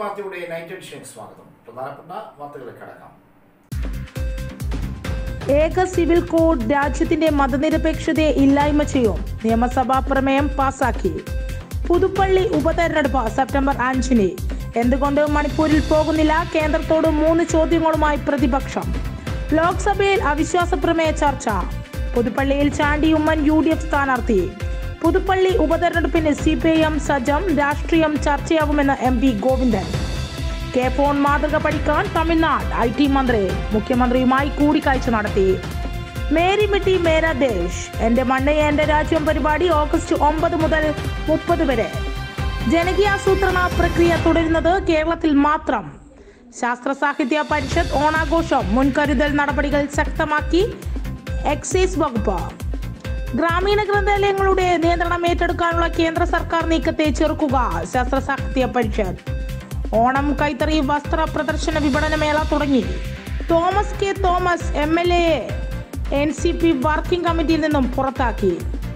വാർത്തയുടെ നൈറ്റ് എഡിഷനിലേക്ക് സ്വാഗതം പ്രധാനപ്പെട്ട വാർത്തകളിലേക്ക് കടക്കാം ഏക സിവിൽ കോഡ് രാജ്യത്തിന്റെ മതനിരപേക്ഷതയെ ഇല്ലായ്മ ചെയ്യും നിയമസഭാ പ്രമേയം പാസാക്കി പുതുപ്പള്ളി ഉപതെരഞ്ഞെടുപ്പ് സെപ്റ്റംബർ അഞ്ചിന് എന്തുകൊണ്ട് മണിപ്പൂരിൽ പോകുന്നില്ല കേന്ദ്രത്തോട് മൂന്ന് ചോദ്യങ്ങളുമായി പ്രതിപക്ഷം ലോക്സഭയിൽ അവിശ്വാസ പ്രമേയ ചർച്ച പുതുപ്പള്ളിയിൽ Chandy Oommen U D F സ്ഥാനാർത്ഥി പുതുപ്പള്ളി ഉപതെരഞ്ഞെടുപ്പിന് സി പി ഐ എം സജ്ജം രാഷ്ട്രീയം ചർച്ചയാവുമെന്ന് M P Govindan K phone മാതൃക പഠിക്കാൻ തമിഴ്നാട് ഐ ടി മന്ത്രി മുഖ്യമന്ത്രിയുമായി കൂടിക്കാഴ്ച നടത്തി മേരി മിട്ടി മേര ദേശ് എന്റെ മണ്ണ് എന്റെ രാജ്യം പരിപാടി ഓഗസ്റ്റ് ഒമ്പത് മുതൽ മുപ്പത് വരെ ജനകീയാസൂത്രണ പ്രക്രിയ തുടരുന്നത് കേരളത്തിൽ മാത്രം ശാസ്ത്ര സാഹിത്യ പരിഷത്ത് ഓണാഘോഷം മുൻകരുതൽ നടപടികൾ ശക്തമാക്കി എക്സൈസ് വകുപ്പ് ഗ്രാമീണ ഗ്രന്ഥാലയങ്ങളുടെ നിയന്ത്രണം ഏറ്റെടുക്കാനുള്ള കേന്ദ്ര സർക്കാർ നീക്കത്തെ ചെറുക്കുക ശാസ്ത്ര സാഹിത്യ പരിഷത്ത് ഓണം കൈത്തറി വസ്ത്ര പ്രദർശന വിപണനമേള തുടങ്ങി Thomas K Thomas M L A N C P working കമ്മിറ്റിയിൽ നിന്നും പുറത്താക്കി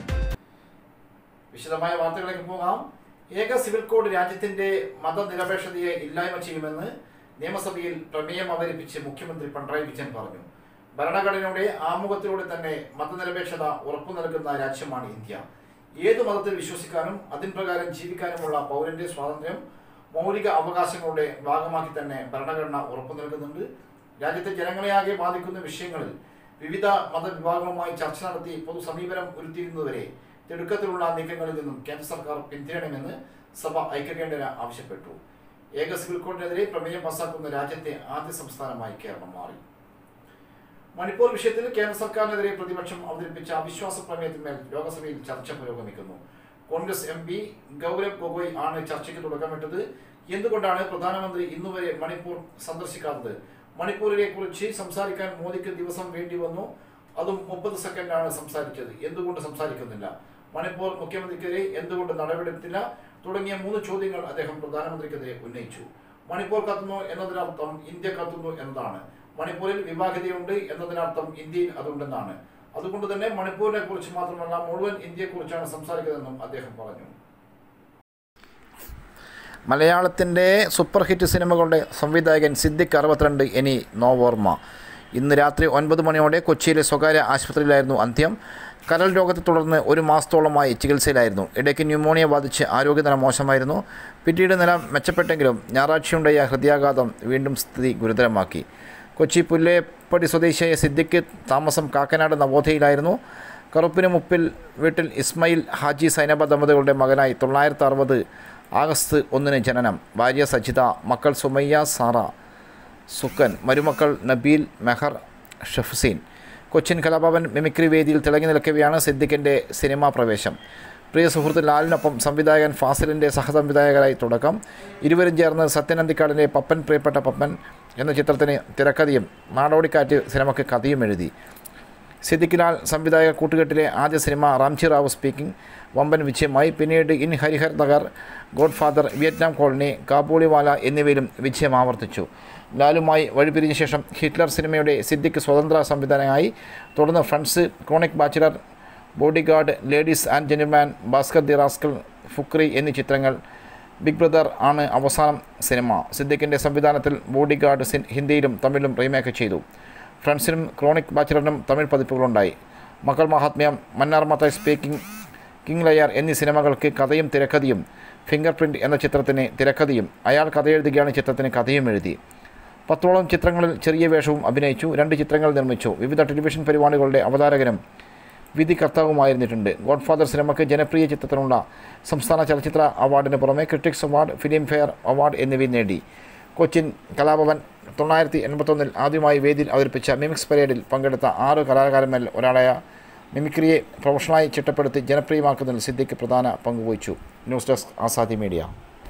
വിശദമായ വാർത്തകളിലേക്ക് പോകാം ഏക സിവിൽ കോഡ് രാജ്യത്തിന്റെ മതനിരപേക്ഷതയെ ഇല്ലായ്മ ചെയ്യുമെന്ന് നിയമസഭയിൽ പ്രമേയം അവതരിപ്പിച്ച് മുഖ്യമന്ത്രി പിണറായി വിജയൻ പറഞ്ഞു ഭരണഘടനയുടെ ആമുഖത്തിലൂടെ തന്നെ മതനിരപേക്ഷത ഉറപ്പു നൽകുന്ന രാജ്യമാണ് ഇന്ത്യ ഏത് മതത്തിൽ വിശ്വസിക്കാനും അതിൻ പ്രകാരം ജീവിക്കാനുമുള്ള പൗരന്റെ സ്വാതന്ത്ര്യം മൗലിക അവകാശങ്ങളുടെ ഭാഗമാക്കി തന്നെ ഭരണഘടന ഉറപ്പു നൽകുന്നുണ്ട് രാജ്യത്തെ ജനങ്ങളെയാകെ ബാധിക്കുന്ന വിഷയങ്ങളിൽ വിവിധ മതവിഭാഗങ്ങളുമായി ചർച്ച നടത്തി പൊതു സമീപനം ഉരുത്തിരിയുന്നതുവരെ തിടുക്കത്തിലുള്ള നീക്കങ്ങളിൽ നിന്നും കേന്ദ്ര സർക്കാർ പിന്തിരിയണമെന്ന് സഭ ഐക്യകണ്ഠേന ആവശ്യപ്പെട്ടു ഏക സിവിൽ കോഡിനെതിരെ പ്രമേയം പാസാക്കുന്ന രാജ്യത്തെ ആദ്യ സംസ്ഥാനമായി കേരളം മാറി മണിപ്പൂർ വിഷയത്തിൽ കേന്ദ്ര സർക്കാരിനെതിരെ പ്രതിപക്ഷം അവതരിപ്പിച്ച അവിശ്വാസ പ്രമേയത്തിന്മേൽ ലോക്സഭയിൽ ചർച്ച പുരോഗമിക്കുന്നു കോൺഗ്രസ് എം പി ഗൗരവ് ഗൊഗോയ് ആണ് ചർച്ചയ്ക്ക് തുടക്കമിട്ടത് എന്തുകൊണ്ടാണ് പ്രധാനമന്ത്രി ഇന്നുവരെ മണിപ്പൂർ സന്ദർശിക്കാത്തത് മണിപ്പൂരിനെ കുറിച്ച് സംസാരിക്കാൻ മോദിക്ക് ദിവസം വേണ്ടി വന്നു അതും മുപ്പത് സെക്കൻഡാണ് സംസാരിച്ചത് എന്തുകൊണ്ട് സംസാരിക്കുന്നില്ല മണിപ്പൂർ മുഖ്യമന്ത്രിക്കെതിരെ എന്തുകൊണ്ട് നടപടിയെടുത്തില്ല തുടങ്ങിയ മൂന്ന് ചോദ്യങ്ങൾ അദ്ദേഹം പ്രധാനമന്ത്രിക്കെതിരെ ഉന്നയിച്ചു മണിപ്പൂർ കത്തുന്നു എന്നതിനർത്ഥം ഇന്ത്യ കത്തുന്നു എന്നതാണ് മണിപ്പൂരിൽ വിവാഹിതയുണ്ട് എന്നതിനർത്ഥം ഇന്ത്യയിൽ അതുണ്ടെന്നാണ് അതുകൊണ്ട് തന്നെ മണിപ്പൂരിനെ കുറിച്ച് മാത്രമല്ല മുഴുവൻ ഇന്ത്യയെ കുറിച്ചാണ് സംസാരിക്കുന്നതെന്നും അദ്ദേഹം പറഞ്ഞു മലയാളത്തിൻ്റെ സൂപ്പർ ഹിറ്റ് സിനിമകളുടെ സംവിധായകൻ സിദ്ദിഖ് അറുപത്തിരണ്ട് ഇനി നോവോർമ്മ ഇന്ന് രാത്രി ഒൻപത് മണിയോടെ കൊച്ചിയിലെ സ്വകാര്യ ആശുപത്രിയിലായിരുന്നു അന്ത്യം കരൾ രോഗത്തെ തുടർന്ന് ഒരു മാസത്തോളമായി ചികിത്സയിലായിരുന്നു ഇടയ്ക്ക് ന്യൂമോണിയ ബാധിച്ച് ആരോഗ്യനില മോശമായിരുന്നു പിന്നീട് നില മെച്ചപ്പെട്ടെങ്കിലും ഞായറാഴ്ചയുണ്ടായ ഹൃദയാഘാതം വീണ്ടും സ്ഥിതി ഗുരുതരമാക്കി കൊച്ചി പുല്ലേപ്പടി സ്വദേശിയായ സിദ്ദിഖ് താമസം കാക്കനാട് നവോദയയിലായിരുന്നു കറുപ്പിന് മുപ്പിൽ വീട്ടിൽ ഇസ്മയിൽ ഹാജി സൈനബ ദമ്പതികളുടെ മകനായി തൊള്ളായിരത്തി അറുപത് ആഗസ്റ്റ് ഒന്നിന് ജനനം ഭാര്യ സജിത മക്കൾ സുമയ്യ സാറ സുക്കൻ മരുമക്കൾ നബീൽ മെഹർ ഷഫ്സീൻ കൊച്ചിൻ കലാഭവൻ മിമിക്രി വേദിയിൽ തിളങ്ങി നിൽക്കവെയാണ് സിദ്ദിഖിൻ്റെ സിനിമാ പ്രവേശം പ്രിയ സുഹൃത്ത് ലാലിനൊപ്പം സംവിധായകൻ ഫാസിലിൻ്റെ സഹസംവിധായകരായി തുടക്കം ഇരുവരും ചേർന്ന് സത്യനന്ദിക്കാടിൻ്റെ പപ്പൻ പ്രിയപ്പെട്ട പപ്പൻ എന്ന ചിത്രത്തിന് തിരക്കഥയും നാടോടിക്കാറ്റ് സിനിമയ്ക്ക് കഥയും എഴുതി സിദ്ദിഖ് ലാൽ സംവിധായക കൂട്ടുകെട്ടിലെ ആദ്യ സിനിമ റാംജി റാവു സ്പീക്കിംഗ് വമ്പൻ വിജയമായി പിന്നീട് in Harihar Nagar godfather Vietnam colony Kabuliwala എന്നിവയിലും വിജയം ആവർത്തിച്ചു ലാലുമായി വഴിപിരിഞ്ഞ ശേഷം ഹിറ്റ്ലർ സിനിമയുടെ സിദ്ദിഖ് സ്വതന്ത്ര സംവിധാനമായി തുടർന്ന് friends chronic bachelor bodyguard ladies and gentleman Bhaskar the rascal Fukri എന്നീ ചിത്രങ്ങൾ ബിഗ് ബ്രദർ ആണ് അവസാനം സിനിമ സിദ്ദിഖിൻ്റെ സംവിധാനത്തിൽ ബോഡിഗാർഡ് സിൻ ഹിന്ദിയിലും തമിഴിലും റീമേക്ക് ചെയ്തു ഫ്രണ്ട്സിനും ക്രോണിക് ബാച്ചിലറിനും തമിഴ് പതിപ്പുകളുണ്ടായി മക്കൾ മഹാത്മ്യം മന്നാർമത്ത സ്പീക്കിംഗ് കിങ് ലയർ എന്നീ സിനിമകൾക്ക് കഥയും തിരക്കഥയും ഫിംഗർ പ്രിൻ്റ് എന്ന ചിത്രത്തിന് തിരക്കഥയും അയാൾ കഥയെഴുതുകയാണ് ചിത്രത്തിന് കഥയും എഴുതി പത്തോളം ചിത്രങ്ങളിൽ ചെറിയ വേഷവും അഭിനയിച്ചു രണ്ട് ചിത്രങ്ങൾ നിർമ്മിച്ചു വിവിധ ടെലിവിഷൻ പരിപാടികളുടെ അവതാരകനും വിധികർത്താവുമായിരുന്നിട്ടുണ്ട് ഗോഡ് ഫാദർ സിനിമയ്ക്ക് ജനപ്രിയ ചിത്രത്തിനുള്ള സംസ്ഥാന ചലച്ചിത്ര അവാർഡിന് പുറമെ critics award Filmfare award എന്നിവ നേടി കൊച്ചിൻ കലാഭവൻ തൊള്ളായിരത്തി എൺപത്തൊന്നിൽ ആദ്യമായി വേദിയിൽ അവതരിപ്പിച്ച മിമിക്സ് പരേഡിൽ പങ്കെടുത്ത ആറ് കലാകാരന്മാരിൽ ഒരാളായ മിമിക്രിയെ പ്രൊഫഷണലായി ചിട്ടപ്പെടുത്തി ജനപ്രിയമാക്കുന്നതിൽ സിദ്ദിഖ് പ്രധാന പങ്കുവഹിച്ചു news desk Azadi media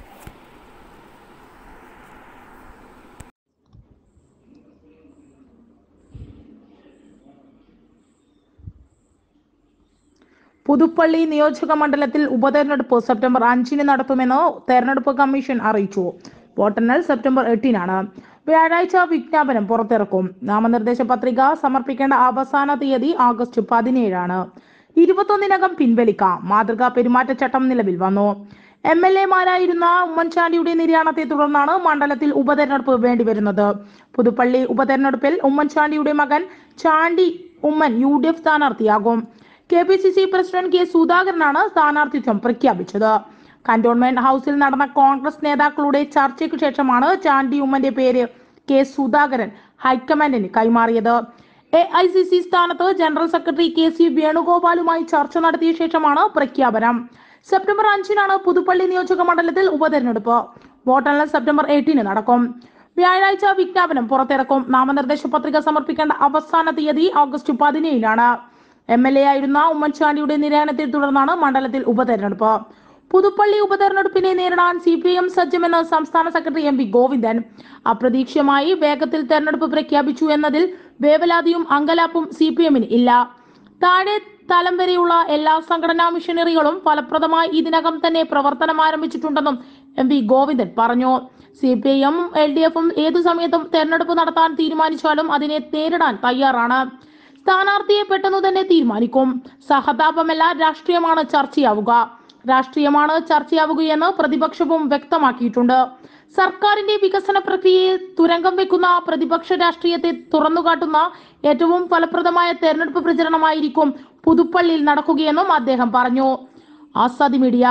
Puthuppally നിയോജക മണ്ഡലത്തിൽ ഉപതെരഞ്ഞെടുപ്പ് സെപ്റ്റംബർ അഞ്ചിന് നടത്തുമെന്ന് തെരഞ്ഞെടുപ്പ് കമ്മീഷൻ അറിയിച്ചു വോട്ടെണ്ണൽ സെപ്റ്റംബർ എട്ടിനാണ് വ്യാഴാഴ്ച വിജ്ഞാപനം പുറത്തിറക്കും നാമനിർദ്ദേശ പത്രിക സമർപ്പിക്കേണ്ട അവസാന തീയതി ആഗസ്റ്റ് പതിനേഴാണ് ഇരുപത്തൊന്നിനകം പിൻവലിക്കാം മാതൃകാ പെരുമാറ്റച്ചട്ടം നിലവിൽ വന്നു എം എൽ എമാരായിരുന്ന ഉമ്മൻചാണ്ടിയുടെ നിര്യാണത്തെ തുടർന്നാണ് മണ്ഡലത്തിൽ ഉപതെരഞ്ഞെടുപ്പ് വേണ്ടിവരുന്നത് പുതുപ്പള്ളി ഉപതെരഞ്ഞെടുപ്പിൽ ഉമ്മൻചാണ്ടിയുടെ മകൻ Chandy Oommen U D F സ്ഥാനാർത്ഥിയാകും K P C C president K സുധാകരനാണ് സ്ഥാനാർത്ഥിത്വം പ്രഖ്യാപിച്ചത് കന്റോൺമെന്റ് ഹൗസിൽ നടന്ന കോൺഗ്രസ് നേതാക്കളുടെ ചർച്ചയ്ക്ക് ശേഷമാണ് ചാണ്ടി ഉമ്മന്റെ പേര് കെ സുധാകരൻ ഹൈക്കമാൻഡിന് കൈമാറിയത് എ ഐ സി സി സ്ഥാനത്ത് ജനറൽ സെക്രട്ടറി കെ സി വേണുഗോപാലുമായി ചർച്ച നടത്തിയ ശേഷമാണ് പ്രഖ്യാപനം സെപ്റ്റംബർ അഞ്ചിനാണ് പുതുപ്പള്ളി നിയോജക മണ്ഡലത്തിൽ ഉപതെരഞ്ഞെടുപ്പ് വോട്ടെണ്ണൽ സെപ്റ്റംബർ എട്ടിന് നടക്കും വ്യാഴാഴ്ച വിജ്ഞാപനം പുറത്തിറക്കും നാമനിർദ്ദേശ പത്രിക സമർപ്പിക്കേണ്ട അവസാന തീയതി ഓഗസ്റ്റ് പതിനേഴിനാണ് എം എൽ എ ആയിരുന്ന ഉമ്മൻചാണ്ടിയുടെ നിര്യാണത്തെ തുടർന്നാണ് മണ്ഡലത്തിൽ ഉപതെരഞ്ഞെടുപ്പ് പുതുപ്പള്ളി ഉപതെരഞ്ഞെടുപ്പിനെ നേരിടാൻ സി പി എം സജ്ജമെന്ന് സംസ്ഥാന സെക്രട്ടറി എം വി ഗോവിന്ദൻ അപ്രതീക്ഷിതമായി വേഗത്തിൽ തെരഞ്ഞെടുപ്പ് പ്രഖ്യാപിച്ചു എന്നതിൽ വേവലാതിയും അങ്കലാപ്പും സി പി എമ്മിന് ഇല്ല താഴെ തലം വരെയുള്ള എല്ലാ സംഘടനാ മിഷനറികളും ഫലപ്രദമായി ഇതിനകം തന്നെ പ്രവർത്തനം ആരംഭിച്ചിട്ടുണ്ടെന്നും എം വി ഗോവിന്ദൻ പറഞ്ഞു സി പി ഐ എമ്മും എൽ ഡി എഫും ഏതു സമയത്തും തെരഞ്ഞെടുപ്പ് നടത്താൻ തീരുമാനിച്ചാലും അതിനെ നേരിടാൻ തയ്യാറാണ് സ്ഥാനാർത്ഥിയെ പെട്ടെന്ന് തന്നെ തീരുമാനിക്കും സഹതാപമല്ല രാഷ്ട്രീയമാണ് ചർച്ചയാവുക രാഷ്ട്രീയമാണ് ചർച്ചയാവുകയെന്ന് പ്രതിപക്ഷവും വ്യക്തമാക്കിയിട്ടുണ്ട് സർക്കാരിന്റെ വികസന പ്രക്രിയയെ തുരങ്കം വെക്കുന്ന പ്രതിപക്ഷ രാഷ്ട്രീയത്തെ തുറന്നുകാട്ടുന്ന ഏറ്റവും ഫലപ്രദമായ തെരഞ്ഞെടുപ്പ് പ്രചരണമായിരിക്കും പുതുപ്പള്ളിയിൽ നടക്കുകയെന്നും അദ്ദേഹം പറഞ്ഞു ആസാദി മീഡിയ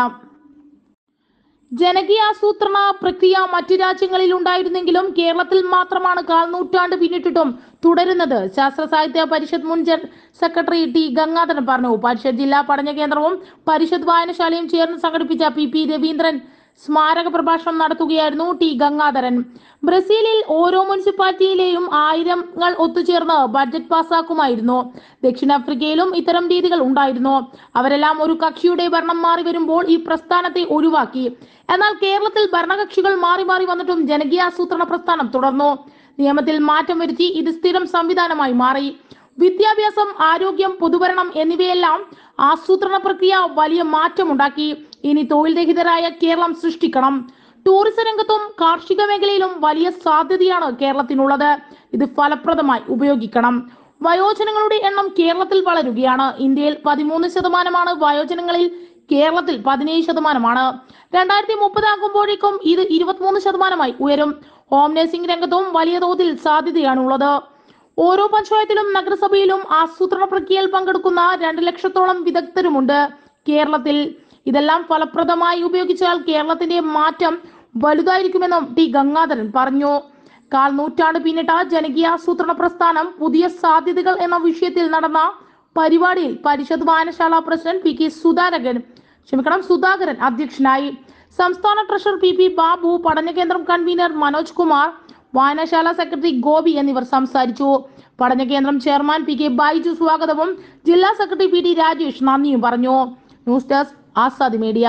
ജനകീയാസൂത്രണ പ്രക്രിയ മറ്റു രാജ്യങ്ങളിൽ ഉണ്ടായിരുന്നെങ്കിലും കേരളത്തിൽ മാത്രമാണ് കാൽ നൂറ്റാണ്ട് പിന്നിട്ടിട്ടും തുടരുന്നത് ശാസ്ത്ര സാഹിത്യ പരിഷത്ത് മുൻ ജൻ സെക്രട്ടറി ടി ഗംഗാധരൻ പറഞ്ഞു പരിഷത്ത് ജില്ലാ പഠന കേന്ദ്രവും പരിഷത്ത് വായനശാലയും ചേർന്ന് സംഘടിപ്പിച്ച പി പി രവീന്ദ്രൻ സ്മാരക പ്രഭാഷണം നടത്തുകയായിരുന്നു ടി ഗംഗാധരൻ ബ്രസീലിൽ ഓരോ മുനിസിപ്പാലിറ്റിയിലെയും ആയിരങ്ങൾ ഒത്തുചേർന്ന് ബഡ്ജറ്റ് പാസാക്കുമായിരുന്നു ദക്ഷിണാഫ്രിക്കയിലും ഇത്തരം രീതികൾ ഉണ്ടായിരുന്നു അവരെല്ലാം ഒരു കക്ഷിയുടെ ഭരണം മാറി വരുമ്പോൾ ഈ പ്രസ്ഥാനത്തെ ഒഴിവാക്കി എന്നാൽ കേരളത്തിൽ ഭരണകക്ഷികൾ മാറി മാറി വന്നിട്ടും ജനകീയാസൂത്രണ പ്രസ്ഥാനം തുടർന്നു നിയമത്തിൽ മാറ്റം വരുത്തി ഇത് സ്ഥിരം സംവിധാനമായി മാറി വിദ്യാഭ്യാസം ആരോഗ്യം പൊതുഭരണം എന്നിവയെല്ലാം ആസൂത്രണ പ്രക്രിയ വലിയ മാറ്റമുണ്ടാക്കി ഇനി തൊഴിൽ രഹിതരായ കേരളം സൃഷ്ടിക്കണം ടൂറിസം രംഗത്തും കാർഷിക മേഖലയിലും വലിയ സാധ്യതയാണ് കേരളത്തിനുള്ളത് ഇത് ഫലപ്രദമായി ഉപയോഗിക്കണം വയോജനങ്ങളുടെ എണ്ണം കേരളത്തിൽ വളരുകയാണ് ഇന്ത്യയിൽ പതിമൂന്ന് ശതമാനമാണ് വയോജനങ്ങളിൽ കേരളത്തിൽ പതിനേഴ് ശതമാനമാണ് രണ്ടായിരത്തി മുപ്പതാകുമ്പോഴേക്കും ഇത് ഇരുപത്തിമൂന്ന് ശതമാനമായി ഉയരും ഹോം നഴ്സിംഗ് രംഗത്തും വലിയ തോതിൽ സാധ്യതയാണുള്ളത് ഓരോ പഞ്ചായത്തിലും നഗരസഭയിലും ആസൂത്രണ പ്രക്രിയയിൽ പങ്കെടുക്കുന്ന രണ്ട് ലക്ഷത്തോളം വിദഗ്ധരുമുണ്ട് കേരളത്തിൽ ഇതെല്ലാം ഫലപ്രദമായി ഉപയോഗിച്ചാൽ കേരളത്തിന്റെ മാറ്റം വലുതായിരിക്കുമെന്നും ടി ഗംഗാധരൻ പറഞ്ഞു കാൽ നൂറ്റാണ്ട് പിന്നിട്ട ജനകീയാസൂത്രണ പ്രസ്ഥാനം പുതിയ സാധ്യതകൾ എന്ന വിഷയത്തിൽ നടന്ന പരിപാടിയിൽ പരിഷത്ത് വായനശാല പ്രസിഡന്റ് പി കെ സുധാരകൻ ക്ഷമിക്കണം സുധാകരൻ അധ്യക്ഷനായി സംസ്ഥാന ട്രഷറർ പി പി ബാബു പഠനകേന്ദ്രം കൺവീനർ മനോജ് കുമാർ വായനശാല സെക്രട്ടറി ഗോപി എന്നിവർ സംസാരിച്ചു പഠനകേന്ദ്രം ചെയർമാൻ പി കെ ബൈജു സ്വാഗതവും ജില്ലാ സെക്രട്ടറി പി ടി രാജേഷ് നന്ദിയും പറഞ്ഞു news desk Azad media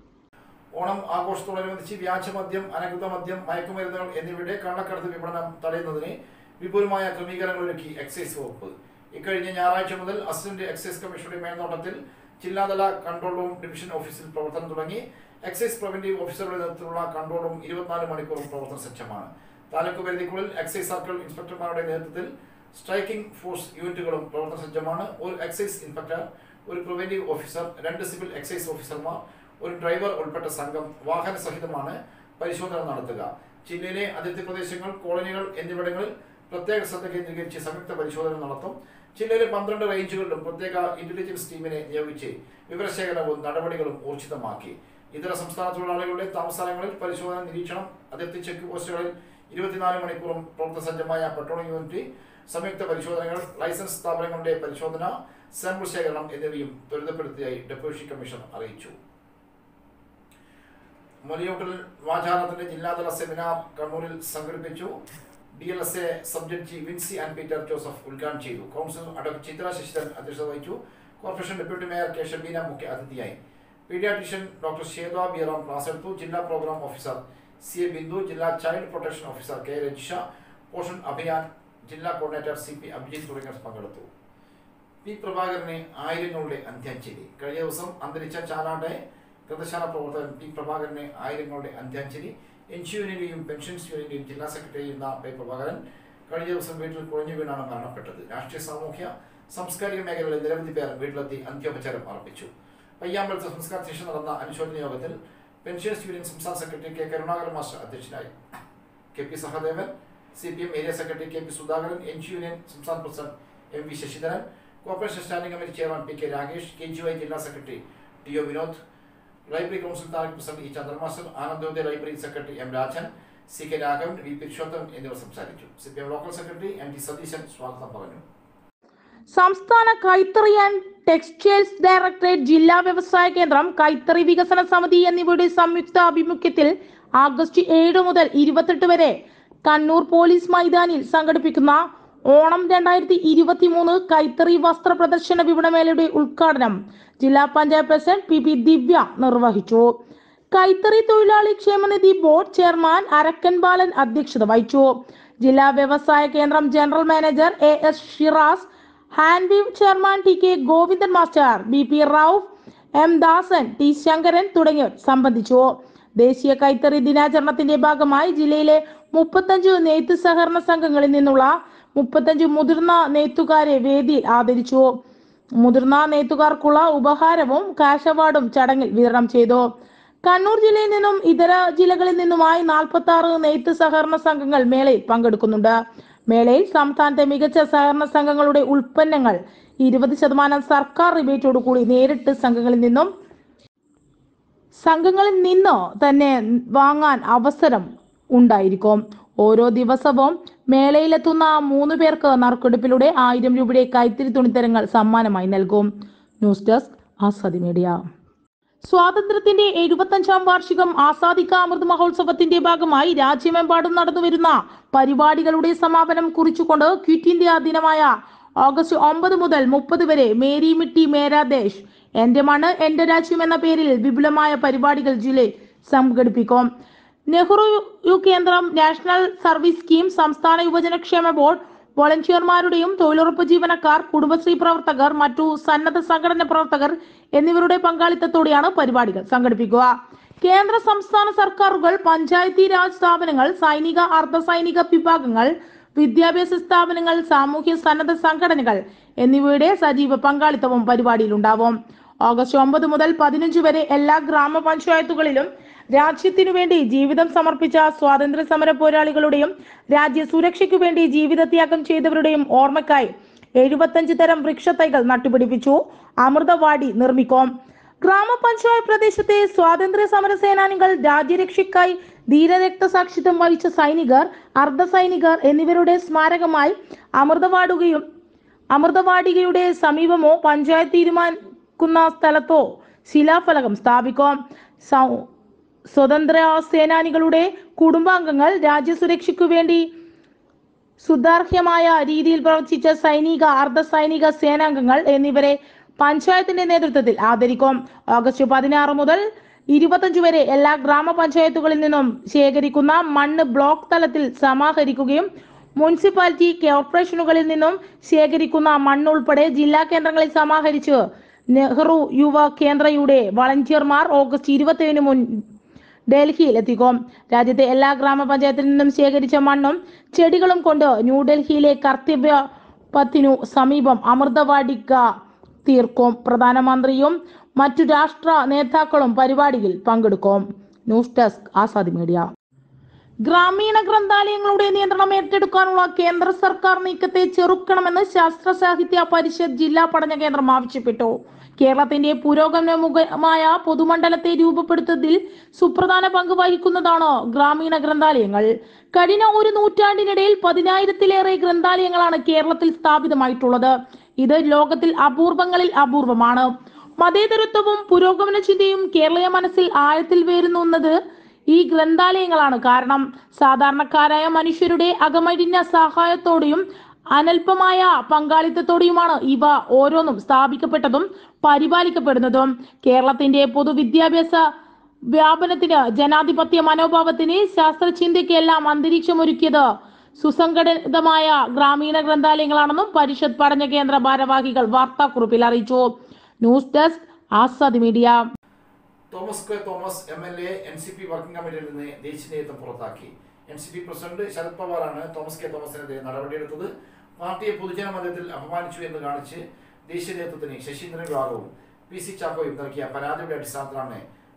Onam ആഘോഷത്തോടനുബന്ധിച്ച് വ്യാജമദ്യം അനധികൃത മദ്യം മയക്കുമരുന്നുകൾ എന്നിവയുടെ കള്ളക്കടത്ത് വിപണനം തടയുന്നതിന് വിപുലമായ ക്രമീകരണങ്ങൾ ഒരുക്കി എക്സൈസ് വകുപ്പ് ഇക്കഴിഞ്ഞ ഞായറാഴ്ച മുതൽ അസിസ്റ്റന്റ് എക്സൈസ് കമ്മീഷണറുടെ മേൽനോട്ടത്തിൽ ജില്ലാതല കൺട്രോൾ റൂം ഡിവിഷൻ ഓഫീസിൽ പ്രവർത്തനം തുടങ്ങി എക്സൈസ് പ്രിവന്റീവ് ഓഫീസറുടെ നേതൃത്വത്തിലുള്ള കൺട്രോൾ റൂം ഇരുപത്തിനാല് മണിക്കൂറും പ്രവർത്തന സജ്ജമാണ് താലൂക്ക് പരിധിക്കുള്ളിൽ എക്സൈസ് സർക്കിൾ ഇൻസ്പെക്ടർമാരുടെ നേതൃത്വത്തിൽ സ്ട്രൈക്കിംഗ് ഫോഴ്സ് യൂണിറ്റുകളും പ്രവർത്തന സജ്ജമാണ് ഒരു എക്സൈസ് ഇൻസ്പെക്ടർ ഒരു പ്രിവന്റീവ് ഓഫീസർ രണ്ട് സിവിൽ എക്സൈസ് ഓഫീസർമാർ ഒരു ഡ്രൈവർ ഉൾപ്പെട്ട സംഘം വാഹന സഹിതമാണ് പരിശോധന നടത്തുക ജില്ലയിലെ അതിർത്തി പ്രദേശങ്ങൾ കോളനികൾ എന്നിവിടങ്ങളിൽ പ്രത്യേക ശ്രദ്ധ കേന്ദ്രീകരിച്ച് സംയുക്ത പരിശോധന നടത്തും ജില്ലയിലെ പന്ത്രണ്ട് റേഞ്ചുകളിലും പ്രത്യേക ഇന്റലിജൻസ് ടീമിനെ നിയോഗിച്ച് വിവരശേഖരണവും നടപടികളും ഊർജിതമാക്കി ഇതര സംസ്ഥാന തൊഴിലാളികളുടെ താമസസ്ഥലങ്ങളിൽ പരിശോധന നിരീക്ഷണം അതിർത്തി ചെക്ക് പോസ്റ്റുകളിൽ ഇരുപത്തിനാല് മണിക്കൂറും പ്രവർത്തന സജ്ജമായ പെട്രോളിംഗ് യൂണിറ്റ് സംയുക്ത പരിശോധനകൾ ലൈസൻസ് സ്ഥാപനങ്ങളുടെ പരിശോധന സാമ്പിൾ ശേഖരണം എന്നിവയും ത്വരിതപ്പെടുത്തിയായി ഡെപ്യൂട്ടി കമ്മീഷണർ അറിയിച്ചു മലയോട്ടിൽ വാചാരണത്തിന്റെ ജില്ലാതല സെമിനാർ കണ്ണൂരിൽ സംഘടിപ്പിച്ചു D L S A sub judge Vincy and Peter Joseph ഉദ്ഘാടനം ചെയ്തു കൗൺസിലർ അഡ്വക്കേറ്റ് ചിത്ര ശശിധരൻ അധ്യക്ഷത വഹിച്ചു corporation deputy mayor K Shabeena മുഖ്യ അതിഥിയായി paediatrician doctor Sheda Biyaram class എടുത്തു ജില്ലാ programme officer C A Bindu ജില്ലാ child protection officer K Rajisha Poshan Abhiyan ജില്ലാ കോർഡിനേറ്റർ സി പി അഭിജിത്ത് തുടങ്ങിയവർ പങ്കെടുത്തു പി പ്രഭാകരനെ ആയിരങ്ങളുടെ അന്ത്യാഞ്ജലി കഴിഞ്ഞ ദിവസം അന്തരിച്ച ചാലാട്ടെ ഗ്രന്ഥശാല പ്രവർത്തകൻ പി പ്രഭാകരനെ ആയിരങ്ങളുടെ അന്ത്യാഞ്ജലി എൻഷ്യൂരിന്റെയും പെൻഷൻസ് യൂണിയന്റെയും ജില്ലാ സെക്രട്ടറി ചെയ്യുന്ന പി പ്രഭാകരൻ കഴിഞ്ഞ ദിവസം വീട്ടിൽ കുഴഞ്ഞു വീണാണ് മരണപ്പെട്ടത് രാഷ്ട്രീയ സാമൂഹ്യ സാംസ്കാരിക മേഖലകളിൽ നിരവധി പേർ വീട്ടിലെത്തി അന്ത്യോപചാരം അർപ്പിച്ചു പയ്യാമ്പലത്ത് സംസ്കാര ശേഷം നടന്ന അനുശോചന യോഗത്തിൽ പെൻഷൻസ് യൂണിയൻ സംസ്ഥാന സെക്രട്ടറി കെ കരുണാകരൻ മാസ്റ്റർ അധ്യക്ഷനായി K P Sahadevan C P M area secretary K P Sudhakaran N G union സംസ്ഥാന president M V Sasidharan corporation standing committee chairman P K Rakesh K G Y ജില്ലാ secretary T O Vinod library council taluk president E Chandra master Anandodaya library secretary M Rajan C K Raghavan V Purushothaman എന്നിവർ സംസാരിച്ചു C P M local secretary M T Satheesan സ്വാഗതം പറഞ്ഞു സംസ്ഥാന കൈത്തറി and textiles directorate ജില്ലാ വ്യവസായ കേന്ദ്രം കൈത്തറി വികസന സമിതി എന്നിവയുടെ സംയുക്ത ആഭിമുഖ്യത്തിൽ ആഗസ്റ്റ് ഏഴ് മുതൽ ഇരുപത്തെട്ട് വരെ കണ്ണൂർ പോലീസ് മൈതാനിൽ സംഘടിപ്പിക്കുന്ന ഓണം രണ്ടായിരത്തി ഇരുപത്തി മൂന്ന് കൈത്തറി വസ്ത്ര പ്രദർശന വിപണമേളയുടെ ഉദ്ഘാടനം ജില്ലാ panchayat president P P Divya നിർവഹിച്ചു കൈത്തറി തൊഴിലാളി ക്ഷേമനിധി ബോർഡ് ചെയർമാൻ അരക്കൻ ബാലൻ അധ്യക്ഷത വഹിച്ചു ജില്ലാ വ്യവസായ കേന്ദ്രം general manager A S Shiraz hand weave chairman T K Govindan master B P Rauf M Dasan T Sankaran തുടങ്ങിയവർ സംബന്ധിച്ചു ദേശീയ കൈത്തറി ദിനാചരണത്തിന്റെ ഭാഗമായി ജില്ലയിലെ മുപ്പത്തഞ്ച് നെയ്ത്ത് സഹകരണ സംഘങ്ങളിൽ നിന്നുള്ള മുപ്പത്തഞ്ച് മുതിർന്ന നെയ്ത്തുകാരെ വേദിയിൽ ആദരിച്ചു മുതിർന്ന നെയ്ത്തുകാർക്കുള്ള ഉപഹാരവും കാഷ് അവാർഡും ചടങ്ങിൽ വിതരണം ചെയ്തു കണ്ണൂർ ജില്ലയിൽ നിന്നും ഇതര ജില്ലകളിൽ നിന്നുമായി നാൽപ്പത്തി ആറ് നെയ്ത്ത് സഹകരണ സംഘങ്ങൾ മേളയിൽ പങ്കെടുക്കുന്നുണ്ട് മേളയിൽ സംസ്ഥാനത്തെ മികച്ച സഹകരണ സംഘങ്ങളുടെ ഉൽപ്പന്നങ്ങൾ ഇരുപത് ശതമാനം സർക്കാർ റിബേറ്റോടു കൂടി നേരിട്ട് സംഘങ്ങളിൽ നിന്നും സംഘങ്ങളിൽ നിന്ന് തന്നെ വാങ്ങാൻ അവസരം ഉണ്ടായിരിക്കും ഓരോ ദിവസവും മേളയിലെത്തുന്ന മൂന്ന് പേർക്ക് നറുക്കെടുപ്പിലൂടെ ആയിരം രൂപയുടെ കൈത്തിരി തുണിത്തരങ്ങൾ സമ്മാനമായി നൽകും ന്യൂസ് ഡെസ്ക് ആസാദി മീഡിയ സ്വാതന്ത്ര്യത്തിന്റെ എഴുപത്തഞ്ചാം വാർഷികം ആസാദിക അമൃത് മഹോത്സവത്തിന്റെ ഭാഗമായി രാജ്യമെമ്പാടും നടന്നുവരുന്ന പരിപാടികളുടെ സമാപനം കുറിച്ചുകൊണ്ട് ക്വിറ്റ് ഇന്ത്യ ദിനമായ ഓഗസ്റ്റ് ഒമ്പത് മുതൽ മുപ്പത് വരെ മേരി മിട്ടി മേരാ ദേശ് എന്റെ മണ്ണ് എന്റെ രാജ്യം എന്ന പേരിൽ വിപുലമായ പരിപാടികൾ ജില്ലയിൽ സംഘടിപ്പിക്കും നെഹ്റു യു കേന്ദ്രം നാഷണൽ സർവീസ് സ്കീം സംസ്ഥാന യുവജനക്ഷേമ ബോർഡ് വോളണ്ടിയർമാരുടെയും തൊഴിലുറപ്പ് ജീവനക്കാർ കുടുംബശ്രീ പ്രവർത്തകർ മറ്റു സന്നദ്ധ സംഘടന പ്രവർത്തകർ എന്നിവരുടെ പങ്കാളിത്തത്തോടെയാണ് പരിപാടികൾ സംഘടിപ്പിക്കുക കേന്ദ്ര സംസ്ഥാന സർക്കാരുകൾ പഞ്ചായത്തി രാജ് സ്ഥാപനങ്ങൾ സൈനിക അർദ്ധ സൈനിക വിഭാഗങ്ങൾ വിദ്യാഭ്യാസ സ്ഥാപനങ്ങൾ സാമൂഹ്യ സന്നദ്ധ സംഘടനകൾ എന്നിവയുടെ സജീവ പങ്കാളിത്തവും പരിപാടിയിലുണ്ടാവും ഓഗസ്റ്റ് ഒമ്പത് മുതൽ പതിനഞ്ച് വരെ എല്ലാ ഗ്രാമപഞ്ചായത്തുകളിലും രാജ്യത്തിനു വേണ്ടി ജീവിതം സമർപ്പിച്ച സ്വാതന്ത്ര്യ സമര പോരാളികളുടെയും രാജ്യ സുരക്ഷയ്ക്കു വേണ്ടി ജീവിതത്യാഗം ചെയ്തവരുടെയും ഓർമ്മയ്ക്കായി എഴുപത്തഞ്ച് തരം വൃക്ഷത്തൈകൾ നട്ടുപിടിപ്പിച്ചു അമൃതവാടി നിർമ്മിക്കും ഗ്രാമപഞ്ചായത്ത് പ്രദേശത്തെ സ്വാതന്ത്ര്യ സമര സേനാനികൾ രാജ്യരക്ഷയ്ക്കായി ധീരരക്തസാക്ഷിത്വം വഹിച്ച സൈനികർ അർദ്ധ സൈനികർ എന്നിവരുടെ സ്മാരകമായി അമൃതവാടുകയും അമൃതവാടികയുടെ സമീപമോ പഞ്ചായത്ത് തീരുമാനിക്കുന്ന സ്ഥലത്തോ ശിലാഫലകം സ്ഥാപിക്കും സൗ- സ്വതന്ത്ര സേനാനികളുടെ കുടുംബാംഗങ്ങൾ രാജ്യസുരക്ഷയ്ക്കു വേണ്ടി സുതാർഹ്യമായ രീതിയിൽ പ്രവർത്തിച്ച സൈനിക അർദ്ധ സൈനിക സേനാംഗങ്ങൾ എന്നിവരെ പഞ്ചായത്തിന്റെ നേതൃത്വത്തിൽ ആദരിക്കും ഓഗസ്റ്റ് പതിനാറ് മുതൽ ഇരുപത്തഞ്ച് വരെ എല്ലാ ഗ്രാമപഞ്ചായത്തുകളിൽ നിന്നും ശേഖരിക്കുന്ന മണ്ണ് ബ്ലോക്ക് തലത്തിൽ സമാഹരിക്കുകയും മുനിസിപ്പാലിറ്റി കോർപ്പറേഷനുകളിൽ നിന്നും ശേഖരിക്കുന്ന മണ്ണ് ഉൾപ്പെടെ ജില്ലാ കേന്ദ്രങ്ങളിൽ സമാഹരിച്ച് നെഹ്റു യുവ കേന്ദ്രയുടെ വളണ്ടിയർമാർ ഓഗസ്റ്റ് ഇരുപത്തിയേഴിന് മുൻ ഡൽഹിയിൽ എത്തിക്കും രാജ്യത്തെ എല്ലാ ഗ്രാമപഞ്ചായത്തിൽ നിന്നും ശേഖരിച്ച മണ്ണും ചെടികളും കൊണ്ട് ന്യൂഡൽഹിയിലെ കർത്തവ്യ പത്തിനു സമീപം അമൃതവാടിക തീർക്കും പ്രധാനമന്ത്രിയും മറ്റു രാഷ്ട്ര നേതാക്കളും പരിപാടിയിൽ പങ്കെടുക്കും ന്യൂസ് ഡെസ്ക് ആസാദി മീഡിയ ഗ്രാമീണ ഗ്രന്ഥാലയങ്ങളുടെ നിയന്ത്രണം ഏറ്റെടുക്കാനുള്ള കേന്ദ്ര സർക്കാർ നീക്കത്തെ ചെറുക്കണമെന്ന് ശാസ്ത്ര സാഹിത്യ പരിഷത്ത് ജില്ലാ പഠന കേന്ദ്രം ആവശ്യപ്പെട്ടു കേരളത്തിന്റെ പുരോഗമനമുഖമായ പൊതുമണ്ഡലത്തെ രൂപപ്പെടുത്തുന്നതിൽ സുപ്രധാന പങ്ക് വഹിക്കുന്നതാണ് ഗ്രാമീണ ഗ്രന്ഥാലയങ്ങൾ കഴിഞ്ഞ ഒരു നൂറ്റാണ്ടിനിടയിൽ പതിനായിരത്തിലേറെ ഗ്രന്ഥാലയങ്ങളാണ് കേരളത്തിൽ സ്ഥാപിതമായിട്ടുള്ളത് ഇത് ലോകത്തിൽ അപൂർവങ്ങളിൽ അപൂർവമാണ് മതേതരത്വവും പുരോഗമന ചിന്തയും കേരളീയ മനസ്സിൽ ആഴത്തിൽ വേരുന്നുന്നത് ഈ ഗ്രന്ഥാലയങ്ങളാണ് കാരണം സാധാരണക്കാരായ മനുഷ്യരുടെ അകമഴിഞ്ഞ സഹായത്തോടെയും അനൽപമായ പങ്കാളിത്തത്തോടെയുമാണ് ഇവ ഓരോന്നും സ്ഥാപിക്കപ്പെട്ടതും പരിപാലിക്കപ്പെടുന്നതും കേരളത്തിന്റെ പൊതുവിദ്യാഭ്യാസ വ്യാപനത്തിന് ജനാധിപത്യ മനോഭാവത്തിന് ശാസ്ത്രചിന്തയ്ക്ക് എല്ലാം അന്തരീക്ഷമൊരുക്കിയത് സുസംഘടിതമായ ഗ്രാമീണ ഗ്രന്ഥാലയങ്ങളാണെന്നും പരിഷത്ത് പഠന കേന്ദ്ര ഭാരവാഹികൾ വാർത്താക്കുറിപ്പിൽ അറിയിച്ചു news desk Azad media Thomas K Thomas M L A N C P working കമ്മിറ്റിയിൽ നിന്ന് ദേശീയ നേതൃത്വം പുറത്താക്കി N C P president Sharad പവാറാണ് തോമസ് കെ തോമസിനെതിരെ നടപടിയെടുത്തത് പാർട്ടിയെ പൊതുജന മധ്യത്തിൽ അപമാനിച്ചു എന്ന് കാണിച്ച് ദേശീയ നേതൃത്വത്തിന് ശശീന്ദ്രൻ വിഭാഗവും പി സി ചാക്കോയും നൽകിയ പരാതിയുടെ അടിസ്ഥാനത്തിലാണ്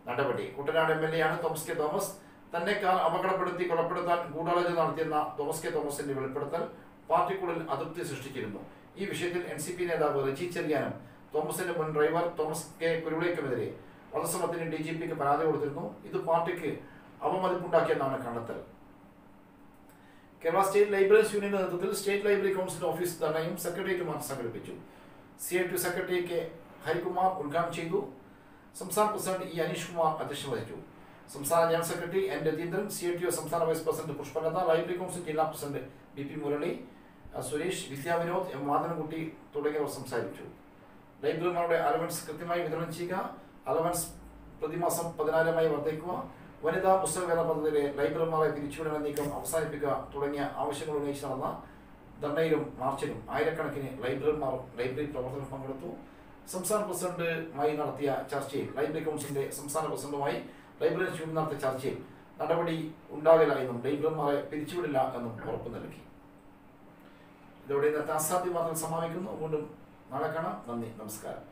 നടപടി കുട്ടനാട് എം എൽ എ ആണ് തോമസ് കെ തോമസ് തന്നെ കാർ അപകടപ്പെടുത്തി കൊലപ്പെടുത്താൻ ഗൂഢാലോചന നടത്തിയെന്ന തോമസ് കെ തോമസിന്റെ വെളിപ്പെടുത്തൽ പാർട്ടിക്കുള്ളിൽ അതൃപ്തി സൃഷ്ടിച്ചിരുന്നു ഈ വിഷയത്തിൽ എൻ സി പി നേതാവ് റജി ചെറിയാനും തോമസിന്റെ മുൻ ഡ്രൈവർ തോമസ് കെ കുരുവിളയ്ക്കുമെതിരെ വധശ്രമത്തിന് ഡി ജി പിക്ക് പരാതി കൊടുത്തിരുന്നു ഇത് പാർട്ടിക്ക് അവമതിപ്പുണ്ടാക്കിയെന്നാണ് കണ്ടെത്തൽ കേരള സ്റ്റേറ്റ് ലൈബ്രറീസ് യൂണിയന്റെ നേതൃത്വത്തിൽ സ്റ്റേറ്റ് ലൈബ്രറി കൗൺസിൽ ഓഫീസ് ധർണയും സെക്രട്ടേറിയറ്റ് മാർച്ച് സംഘടിപ്പിച്ചു C I T secretary K Harikumar ഉദ്ഘാടനം ചെയ്തു സംസ്ഥാന പ്രസിഡന്റ് ഇ അനീഷ് കുമാർ അധ്യക്ഷത വഹിച്ചു സംസ്ഥാന general secretary N Ratheendran C I T O സംസ്ഥാന vice president Pushpalatha library council ജില്ലാ പ്രസിഡന്റ് ബി പി മുരളി അഹ് സുരേഷ് വിദ്യാവിനോദ് എം മാധവൻകുട്ടി തുടങ്ങിയവർ സംസാരിച്ചു ലൈബ്രറിമാരുടെ അലവൻസ് കൃത്യമായി വിതരണം ചെയ്യുക അലവൻസ് പ്രതിമാസം പതിനായിരമായി വർദ്ധിക്കുക വനിതാ പുസ്തകവേദന പദ്ധതിയിലെ ലൈബ്രറിമാരെ പിരിച്ചുവിടുന്ന നീക്കം അവസാനിപ്പിക്കുക തുടങ്ങിയ ആവശ്യങ്ങൾ ഉന്നയിച്ച് നടന്ന ധർണയിലും മാർച്ചിലും ആയിരക്കണക്കിന് ലൈബ്രറിമാരും ലൈബ്രറി പ്രവർത്തകർ പങ്കെടുത്തു സംസ്ഥാന പ്രസിഡന്റുമായി നടത്തിയ ചർച്ചയിൽ ലൈബ്രറി കൗൺസിലിന്റെ സംസ്ഥാന പ്രസിഡന്റുമായി ലൈബ്രറി യൂണിയൻ നടത്തിയ ചർച്ചയിൽ നടപടി ഉണ്ടാകില്ല എന്നും ലൈബ്രറിമാരെ പിരിച്ചുവിടില്ല എന്നും ഉറപ്പു നൽകി ഇതോടെ ഇന്നത്തെ അസാധ്യ വാർത്തകൾ സമാപിക്കുന്നു വീണ്ടും നാളെ കാണാം നന്ദി നമസ്കാരം